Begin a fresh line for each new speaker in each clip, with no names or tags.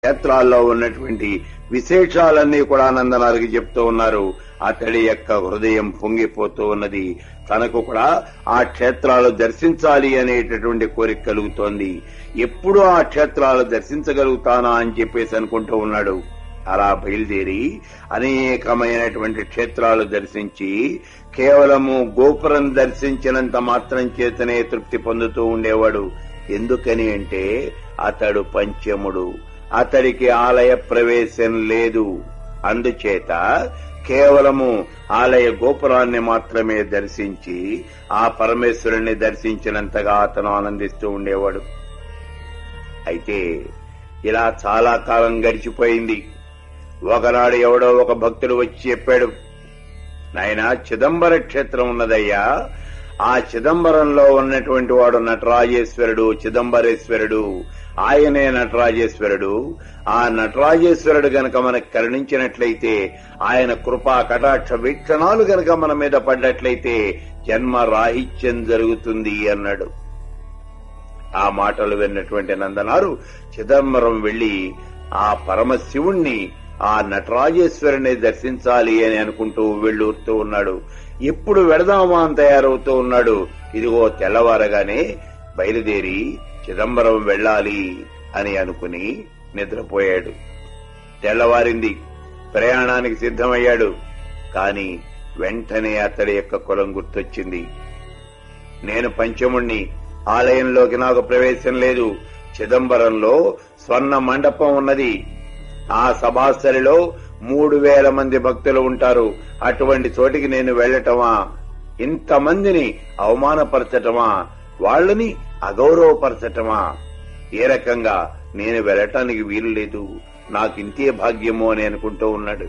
క్షేత్రాల్లో ఉన్నటువంటి విశేషాలన్నీ కూడా నందనారికి చెప్తూ ఉన్నారు అతడి యొక్క హృదయం పొంగిపోతూ ఉన్నది తనకు కూడా ఆ క్షేత్రాలు దర్శించాలి అనేటటువంటి కోరిక కలుగుతోంది ఎప్పుడు ఆ క్షేత్రాలు దర్శించగలుగుతానా అని చెప్పేసి అనుకుంటూ ఉన్నాడు అలా బయలుదేరి అనేకమైనటువంటి క్షేత్రాలు దర్శించి కేవలము గోపురం దర్శించినంత మాత్రం చేతనే తృప్తి పొందుతూ ఉండేవాడు ఎందుకని అంటే అతడు పంచముడు అతడికి ఆలయ ప్రవేశం లేదు అందుచేత కేవలము ఆలయ గోపురాన్ని మాత్రమే దర్శించి ఆ పరమేశ్వరుణ్ణి దర్శించినంతగా అతను ఆనందిస్తూ ఉండేవాడు అయితే ఇలా చాలా కాలం గడిచిపోయింది ఒకనాడు ఎవడో ఒక భక్తుడు వచ్చి చెప్పాడు నాయన చిదంబర క్షేత్రం ఉన్నదయ్యా ఆ చిదంబరంలో ఉన్నటువంటి వాడు నటరాజేశ్వరుడు చిదంబరేశ్వరుడు ఆయనే నటరాజేశ్వరుడు ఆ నటరాజేశ్వరుడు గనక మనకు కరుణించినట్లయితే ఆయన కృపా కటాక్ష వీక్షణాలు గనక మన మీద పడ్డట్లయితే జన్మ రాహిత్యం జరుగుతుంది అన్నాడు ఆ మాటలు విన్నటువంటి నందనారు చిదంబరం వెళ్లి ఆ పరమశివుణ్ణి ఆ నటరాజేశ్వరుని దర్శించాలి అని అనుకుంటూ వెళ్ళూరుతూ ఉన్నాడు ఎప్పుడు వెడదామా అని తయారవుతూ ఉన్నాడు ఇదిగో తెల్లవారగానే బయలుదేరి చిదంబరం వెళ్ళాలి అని అనుకుని నిద్రపోయాడు తెల్లవారింది ప్రయాణానికి సిద్ధమయ్యాడు కాని వెంటనే అతడి యొక్క కులం గుర్తొచ్చింది నేను పంచముణ్ణి ఆలయంలోకి నాకు ప్రవేశం లేదు చిదంబరంలో స్వర్ణ మండపం ఉన్నది ఆ సభాస్థలిలో మూడు వేల మంది భక్తులు ఉంటారు అటువంటి చోటికి నేను వెళ్లటమా ఇంతమందిని అవమానపరచటమా వాళ్ళని అగౌరవపరచటమా ఏ రకంగా నేను వెళ్ళటానికి వీలు లేదు నాకు ఇంతే భాగ్యము అని అనుకుంటూ ఉన్నాడు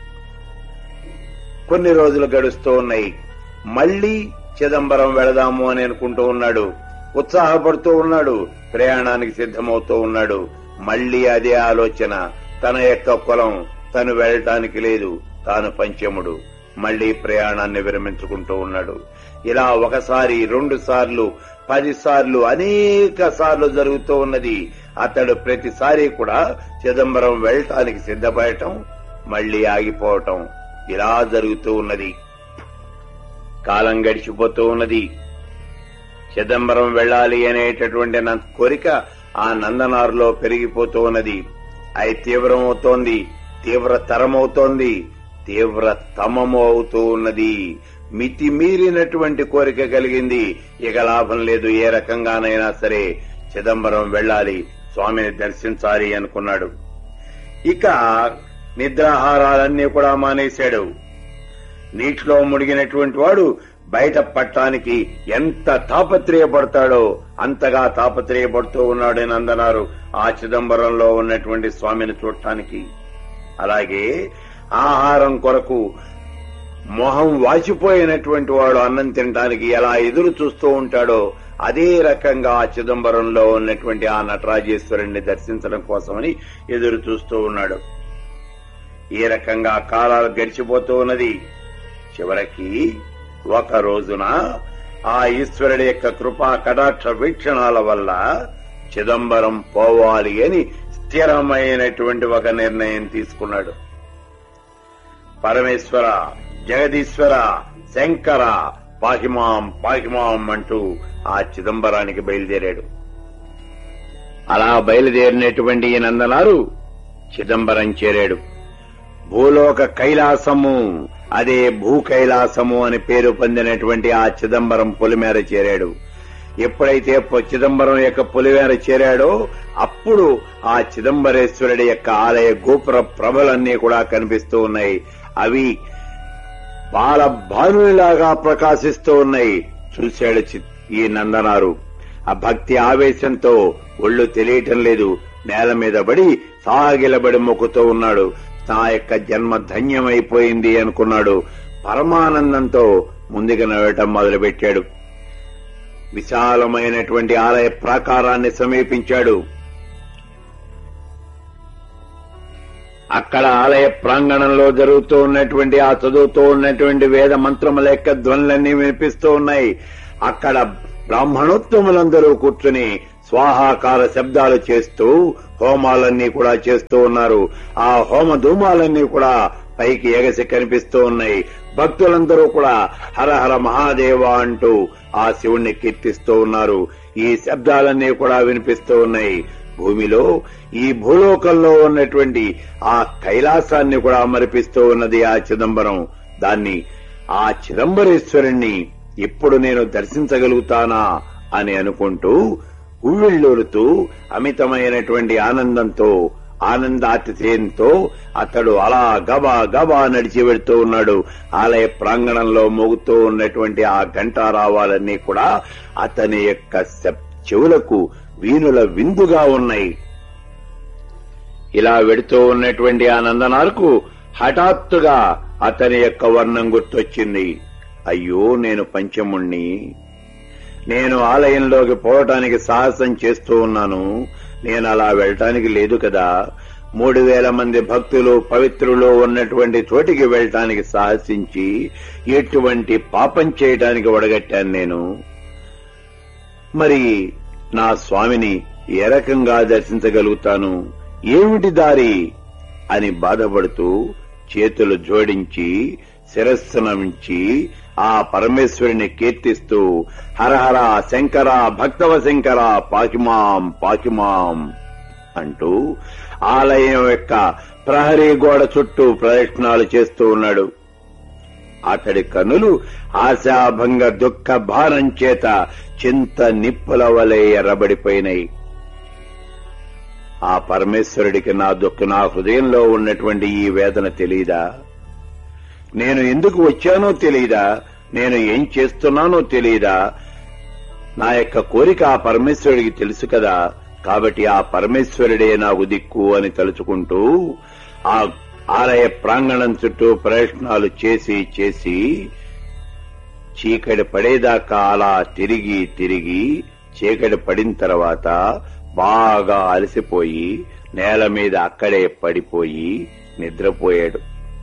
కొన్ని రోజులు గడుస్తూ ఉన్నాయి మళ్లీ చిదంబరం వెళదాము అని అనుకుంటూ ఉన్నాడు ఉత్సాహపడుతూ ఉన్నాడు ప్రయాణానికి సిద్ధమవుతూ ఉన్నాడు మళ్లీ అదే ఆలోచన తన యొక్క కులం తను వెళ్ళటానికి లేదు తాను పంచముడు మళ్లీ ప్రయాణాన్ని విరమించుకుంటూ ఉన్నాడు ఇలా ఒకసారి రెండు సార్లు పది సార్లు అనేక సార్లు జరుగుతూ ఉన్నది అతడు ప్రతిసారి కూడా చిదంబరం వెళ్ళటానికి సిద్ధపడటం మళ్లీ ఆగిపోవటం ఇలా జరుగుతూ ఉన్నది కాలం గడిచిపోతూ ఉన్నది చిదంబరం వెళ్ళాలి అనేటటువంటి నా కోరిక ఆ నందనారులో పెరిగిపోతూ ఉన్నది అది తీవ్రమవుతోంది తీవ్రతరమవుతోంది తీవ్రతమము అవుతూ ఉన్నది మితిమీరినటువంటి కోరిక కలిగింది ఇక లాభం లేదు ఏ రకంగానైనా సరే చిదంబరం వెళ్ళాలి స్వామిని దర్శించాలి అనుకున్నాడు ఇక నిద్రాహారాలన్నీ కూడా మానేశాడు నీటిలో మునిగినటువంటి వాడు బయట పట్టానికి ఎంత తాపత్రయపడతాడో అంతగా తాపత్రయపడుతూ ఉన్నాడని అందన్నారు ఆ చిదంబరంలో ఉన్నటువంటి స్వామిని చూడటానికి అలాగే ఆహారం కొరకు మొహం వాచిపోయినటువంటి వాడు అన్నం తినటానికి ఎలా ఎదురు చూస్తూ ఉంటాడో అదే రకంగా ఆ చిదంబరంలో ఉన్నటువంటి ఆ నటరాజేశ్వరుణ్ణి దర్శించడం కోసమని ఎదురు చూస్తూ ఉన్నాడు ఈ రకంగా కాలాలు గడిచిపోతూ ఉన్నది చివరికి ఒక రోజున ఆ ఈశ్వరుడి యొక్క కృపా కటాక్ష వీక్షణాల వల్ల చిదంబరం పోవాలి అని స్థిరమైనటువంటి ఒక నిర్ణయం తీసుకున్నాడు పరమేశ్వర జగదీశ్వర శంకర పాహిమాం పాహిమాం అంటూ ఆ చిదంబరానికి బయలుదేరాడు అలా బయలుదేరినటువంటి ఈ నందనారు చిదంబరం చేరాడు భూలోక కైలాసము అదే భూ కైలాసము అని పేరు పొందినటువంటి ఆ చిదంబరం పొలిమేర చేరాడు ఎప్పుడైతే పొ- చిదంబరం యొక్క పొలిమేర చేరాడో అప్పుడు ఆ చిదంబరేశ్వరుడి యొక్క ఆలయ గోపుర ప్రభలన్నీ కూడా కనిపిస్తూ ఉన్నాయి అవి బాల భానులాగా ప్రకాశిస్తూ ఉన్నాయి చూశాడు చి- ఈ నందనారు ఆ భక్తి ఆవేశంతో ఒళ్ళు తెలియటం లేదు నేల మీద పడి సాగిలబడి మొక్కుతూ ఉన్నాడు నా యొక్క జన్మ ధన్యమైపోయింది అనుకున్నాడు పరమానందంతో ముందుకు నడవటం మొదలుపెట్టాడు విశాలమైనటువంటి ఆలయ ప్రాకారాన్ని సమీపించాడు అక్కడ ఆలయ ప్రాంగణంలో జరుగుతూ ఉన్నటువంటి ఆ చదువుతూ ఉన్నటువంటి వేద మంత్రముల యొక్క ధ్వనులన్నీ వినిపిస్తూ ఉన్నాయి అక్కడ బ్రాహ్మణోత్తములందరూ కూర్చుని స్వాహాకార శబ్దాలు చేస్తూ హోమాలన్నీ కూడా చేస్తూ ఉన్నారు ఆ హోమ ధూమాలన్నీ కూడా పైకి ఎగసి కనిపిస్తూ ఉన్నాయి భక్తులందరూ కూడా హరహర మహాదేవ అంటూ ఆ శివుణ్ణి కీర్తిస్తూ ఉన్నారు ఈ శబ్దాలన్నీ కూడా వినిపిస్తూ ఉన్నాయి భూమిలో ఈ భూలోకంలో ఉన్నటువంటి ఆ కైలాసాన్ని కూడా మరిపిస్తూ ఉన్నది ఆ చిదంబరం దాన్ని ఆ చిదంబరేశ్వరుణ్ణి ఇప్పుడు నేను దర్శించగలుగుతానా అని అనుకుంటూ ఉవ్విళ్ళూరుతూ అమితమైనటువంటి ఆనందంతో ఆనందాతిథేయంతో అతడు అలా గబా గబా నడిచి వెళ్తూ ఉన్నాడు ఆలయ ప్రాంగణంలో మోగుతూ ఉన్నటువంటి ఆ ఘంటారావాలన్నీ కూడా అతని యొక్క శబ్- చెవులకు వీణుల విందుగా ఉన్నాయి ఇలా వెడుతూ ఉన్నటువంటి ఆ నందనార్కు హఠాత్తుగా అతని యొక్క వర్ణం గుర్తొచ్చింది అయ్యో నేను పంచముణ్ణి నేను ఆలయంలోకి పోవటానికి సాహసం చేస్తూ ఉన్నాను నేను అలా వెళ్ళటానికి లేదు కదా మూడు వేల మంది భక్తులు పవిత్రులు ఉన్నటువంటి చోటికి వెళ్ళటానికి సాహసించి ఎటువంటి పాపం చేయటానికి ఒడగట్టాను నేను మరి నా స్వామిని ఏ రకంగా దర్శించగలుగుతాను ఏమిటి దారి అని బాధపడుతూ చేతులు జోడించి శిరస్సునమించి ఆ పరమేశ్వరుని కీర్తిస్తూ హరహర శంకర భక్తవ శంకర పాకిమాం పాకిమాం అంటూ ఆలయం యొక్క ప్రహరీ గోడ చుట్టూ ప్రదక్షిణాలు చేస్తూ ఉన్నాడు అతడి కనులు ఆశాభంగ దుఃఖ భారం చేత చింత నిప్పుల వలె ఎర్రబడిపోయినాయి ఆ పరమేశ్వరుడికి నా దుఃఖ నా హృదయంలో ఉన్నటువంటి ఈ వేదన తెలియదా నేను ఎందుకు వచ్చానో తెలియదా నేను ఏం చేస్తున్నానో తెలియదా నా యొక్క కోరిక ఆ పరమేశ్వరుడికి తెలుసు కదా కాబట్టి ఆ పరమేశ్వరుడే నాకు దిక్కు అని తలుచుకుంటూ ఆ ఆలయ ప్రాంగణం చుట్టూ ప్రయత్నాలు చేసి చేసి చీకటి పడేదాకా అలా తిరిగి తిరిగి చీకటి పడిన తర్వాత బాగా అలసిపోయి నేల మీద అక్కడే పడిపోయి నిద్రపోయాడు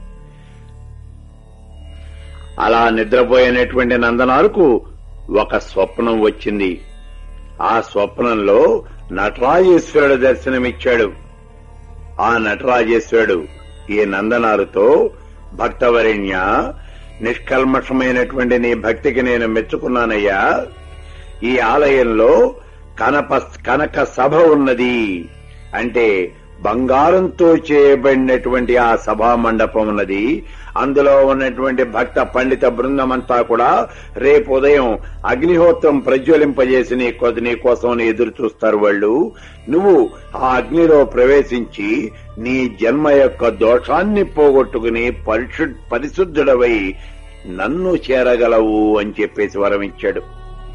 అలా నిద్రపోయినటువంటి నందనారుకు ఒక స్వప్నం వచ్చింది ఆ స్వప్నంలో నటరాజేశ్వరుడు దర్శనమిచ్చాడు ఆ నటరాజేశ్వరుడు ఈ నందనారుతో భక్తవరేణ్య నిష్కల్మషమైనటువంటి నీ భక్తికి నేను మెచ్చుకున్నానయ్యా ఈ ఆలయంలో కనప కనక సభ ఉన్నది అంటే బంగారంతో చేయబడినటువంటి ఆ సభా మండపం ఉన్నది అందులో ఉన్నటువంటి భక్త పండిత బృందమంతా కూడా రేపు ఉదయం అగ్నిహోత్రం ప్రజ్వలింపజేసి నీ కొద్ది నీ కోసం ఎదురు చూస్తారు వాళ్ళు నువ్వు ఆ అగ్నిలో ప్రవేశించి నీ జన్మ యొక్క దోషాన్ని పోగొట్టుకుని పరిశు పరిశుద్ధుడవై నన్ను చేరగలవు అని చెప్పేసి వరం ఇచ్చాడు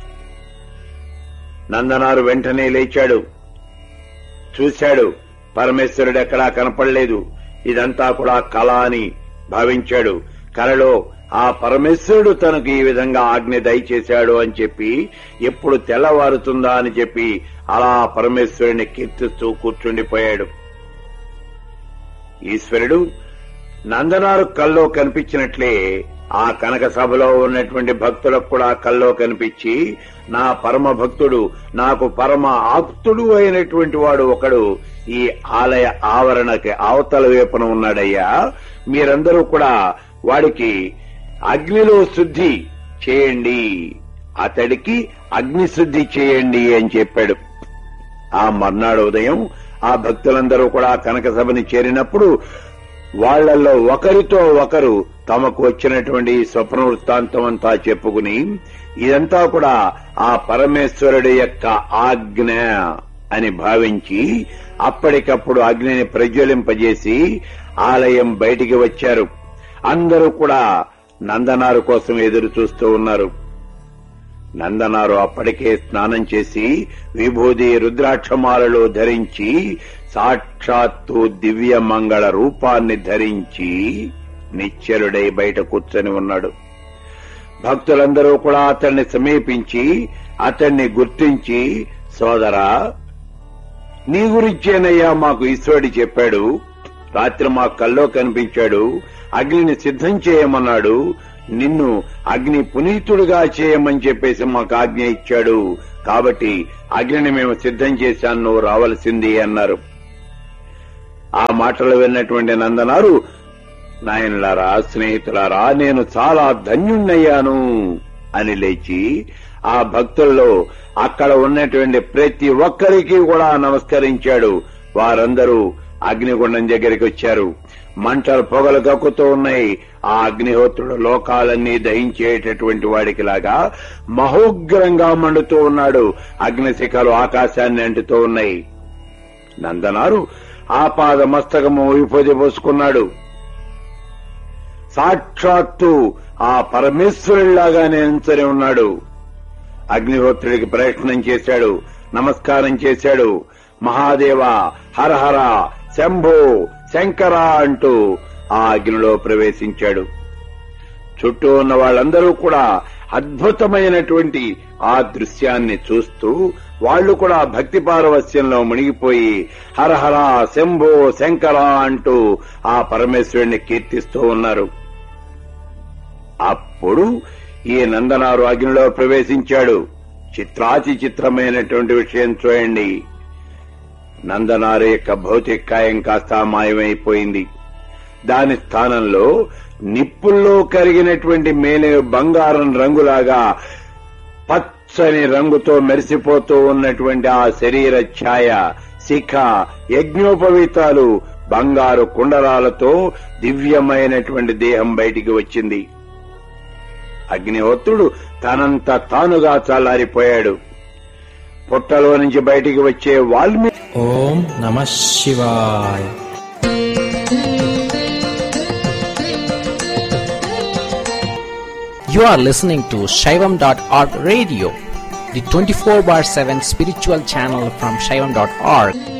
నందనారు వెంటనే లేచాడు చూశాడు పరమేశ్వరుడు ఎక్కడా కనపడలేదు ఇదంతా కూడా కళ అని భావించాడు కలలో ఆ పరమేశ్వరుడు తనకు ఈ విధంగా ఆజ్ఞ దయచేశాడు అని చెప్పి ఎప్పుడు తెల్లవారుతుందా అని చెప్పి అలా పరమేశ్వరుని కీర్తిస్తూ కూర్చుండిపోయాడు ఈశ్వరుడు నందనారు కల్లో కనిపించినట్లే ఆ కనక సభలో ఉన్నటువంటి భక్తులకు కూడా కల్లో కనిపించి నా పరమ భక్తుడు నాకు పరమ ఆప్తుడు అయినటువంటి వాడు ఒకడు ఈ ఆలయ ఆవరణకి అవతల వైపున ఉన్నాడయ్యా మీరందరూ కూడా వాడికి అగ్నిలో శుద్ధి చేయండి అతడికి అగ్ని శుద్ధి చేయండి అని చెప్పాడు ఆ మర్నాడు ఉదయం ఆ భక్తులందరూ కూడా కనక సభని చేరినప్పుడు వాళ్లలో ఒకరితో ఒకరు తమకు వచ్చినటువంటి స్వప్న వృత్తాంతం అంతా చెప్పుకుని ఇదంతా కూడా ఆ పరమేశ్వరుడి యొక్క ఆజ్ఞ అని భావించి అప్పటికప్పుడు అగ్నిని ప్రజ్వలింపజేసి ఆలయం బయటికి వచ్చారు అందరూ కూడా నందనారు కోసం ఎదురు చూస్తూ ఉన్నారు నందనారు అప్పటికే స్నానం చేసి విభూది రుద్రాక్షమాలలో ధరించి సాక్షాత్తు దివ్య మంగళ రూపాన్ని ధరించి నిశ్చలుడై బయట కూర్చొని ఉన్నాడు భక్తులందరూ కూడా అతన్ని సమీపించి అతన్ని గుర్తించి సోదరా నీ గురించేనయ్యా మాకు ఈశ్వరుడు చెప్పాడు రాత్రి మా కల్లో కనిపించాడు అగ్నిని సిద్ధం చేయమన్నాడు నిన్ను అగ్ని పునీతుడుగా చేయమని చెప్పేసి మాకు ఆజ్ఞ ఇచ్చాడు కాబట్టి అగ్నిని మేము సిద్ధం చేశాను నువ్వు రావలసింది అన్నారు ఆ మాటలు విన్నటువంటి నందనారు నాయనలారా స్నేహితులారా నేను చాలా ధన్యుణ్ణయ్యాను అని లేచి ఆ భక్తుల్లో అక్కడ ఉన్నటువంటి ప్రతి ఒక్కరికి కూడా నమస్కరించాడు వారందరూ అగ్నిగుండం దగ్గరికి వచ్చారు మంటలు పొగలు కక్కుతూ ఉన్నాయి ఆ అగ్నిహోత్రుడు లోకాలన్నీ దహించేటటువంటి వాడికి లాగా మహోగ్రంగా మండుతూ ఉన్నాడు అగ్నిశిఖలు ఆకాశాన్ని అంటుతూ ఉన్నాయి నందనారు ఆపాద మస్తకము విభూతి పోసుకున్నాడు సాక్షాత్తు ఆ పరమేశ్వరుడిలాగానే నించని ఉన్నాడు అగ్నిహోత్రుడికి ప్రయత్నం చేశాడు నమస్కారం చేశాడు మహాదేవ హరహర శంభో శంకర అంటూ ఆ అగ్నిలో ప్రవేశించాడు చుట్టూ ఉన్న వాళ్ళందరూ కూడా అద్భుతమైనటువంటి ఆ దృశ్యాన్ని చూస్తూ వాళ్ళు కూడా భక్తి పారవస్యంలో మునిగిపోయి హరహర శంభో శంకర అంటూ ఆ పరమేశ్వరుణ్ణి కీర్తిస్తూ ఉన్నారు అప్పుడు ఈ నందనారు అగ్నిలో ప్రవేశించాడు చిత్రాతి చిత్రమైనటువంటి విషయం చూడండి నందనారు యొక్క భౌతిక కాయం కాస్త మాయమైపోయింది దాని స్థానంలో నిప్పుల్లో కరిగినటువంటి మేలే బంగారం రంగులాగా పచ్చని రంగుతో మెరిసిపోతూ ఉన్నటువంటి ఆ శరీర ఛాయ శిఖ యజ్ఞోపవీతాలు బంగారు కుండరాలతో దివ్యమైనటువంటి దేహం బయటికి వచ్చింది అగ్నిహోత్రుడు తనంత తానుగా చల్లారిపోయాడు పుట్టలో నుంచి బయటికి వచ్చే వాల్మీ
ఓం నమ శివాయ You are listening to Shaivam.org radio, the 24 bar 7 spiritual channel from Shaivam.org.